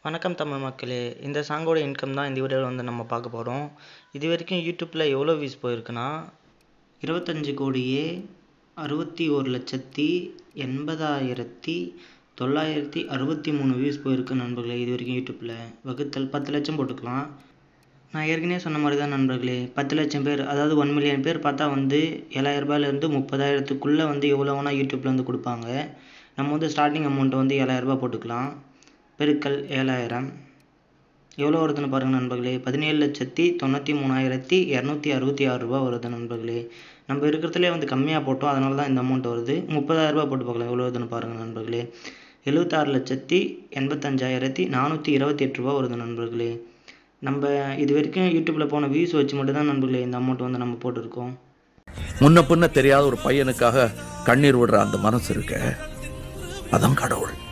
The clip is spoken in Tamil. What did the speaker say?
வணக்கம் தமிழ் மக்களே இந்த சாங்கோட இன்கம் தான் இந்த வீடியோவில் வந்து நம்ம பார்க்க போகிறோம் இது வரைக்கும் யூடியூப்பில் எவ்வளோ வியூஸ் போயிருக்குன்னா இருபத்தஞ்சி கோடியே அறுபத்தி ஒரு லட்சத்தி எண்பதாயிரத்தி தொள்ளாயிரத்தி அறுபத்தி மூணு வியூஸ் போயிருக்கு நண்பர்களே இது வரைக்கும் யூடியூப்பில் வகுத்தல் பத்து லட்சம் போட்டுக்கலாம் நான் ஏற்கனவே சொன்ன மாதிரி தான் நண்பர்களே பத்து லட்சம் பேர் அதாவது ஒன் மில்லியன் பேர் பார்த்தா வந்து ஏழாயிரரூபாயிலேருந்து முப்பதாயிரத்துக்குள்ளே வந்து எவ்வளோ வேணால் யூடியூப்பில் வந்து கொடுப்பாங்க நம்ம வந்து ஸ்டார்டிங் அமௌண்ட்டை வந்து ஏழாயிரரூபா போட்டுக்கலாம் பெருக்கல் ஏழாயிரம் எவ்வளோ வருதுன்னு பாருங்கள் நண்பர்களே பதினேழு லட்சத்தி தொண்ணூற்றி மூணாயிரத்தி இரநூத்தி அறுபத்தி ஆறு ரூபா வருது நண்பர்களே நம்ம இருக்கிறதுலே வந்து கம்மியாக போட்டோம் அதனால தான் இந்த அமௌண்ட் வருது முப்பதாயிரரூபா போட்டு பார்க்கலாம் எவ்வளோ வருதுன்னு பாருங்கள் நண்பர்களே எழுபத்தாறு லட்சத்தி எண்பத்தஞ்சாயிரத்தி நானூற்றி இருபத்தி எட்டு ரூபா வருது நண்பர்களே நம்ம இது வரைக்கும் யூடியூப்பில் போன வியூஸ் வச்சு மட்டும் தான் நண்பர்களே இந்த அமௌண்ட் வந்து நம்ம போட்டிருக்கோம் முன்ன பின்ன தெரியாத ஒரு பையனுக்காக கண்ணீர் விடுற அந்த மனசு இருக்க அதான் கடவுள்